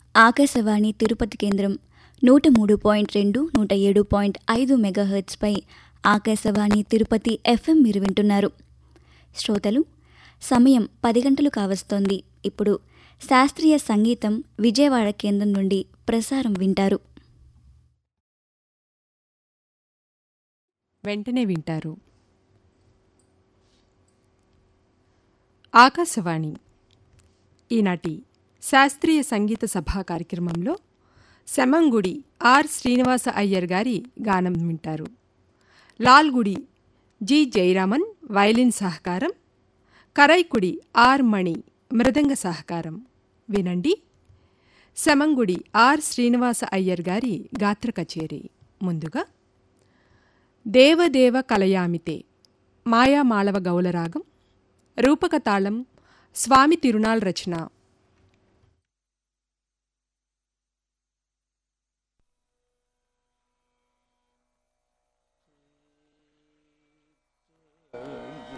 ఆకాశవాణి తిరుపతి కేంద్రం నూట మూడు పాయింట్ రెండు నూట ఏడు పాయింట్ ఐదు మెగాహెర్ట్స్పై ఆకాశవాణి తిరుపతి ఎఫ్ఎం మీరు వింటున్నారు శ్రోతలు సమయం పది గంటలు కావస్తోంది ఇప్పుడు శాస్త్రీయ సంగీతం విజయవాడ కేంద్రం నుండి ప్రసారం వింటారు వెంటనే వింటారు ఆకాశవాణి ఈనాటి శాస్త్రీయ సంగీత సభా కార్యక్రమంలో సెమంగుడి ఆర్ శ్రీనివాస అయ్యర్ గారి గానం వింటారు లాల్గుడి జి జయరామన్ వైలిన్ సహకారం కరైకుడి ఆర్ మణి మృదంగ సహకారం వినండి సెమంగుడి ఆర్ శ్రీనివాస అయ్యర్ గారి గాత్ర కచేరీ ముందుగా దేవదేవ కలయామితే మాయామాళవ గౌలరాగం రూపకతాళం స్వామి తిరునాళ్ రచన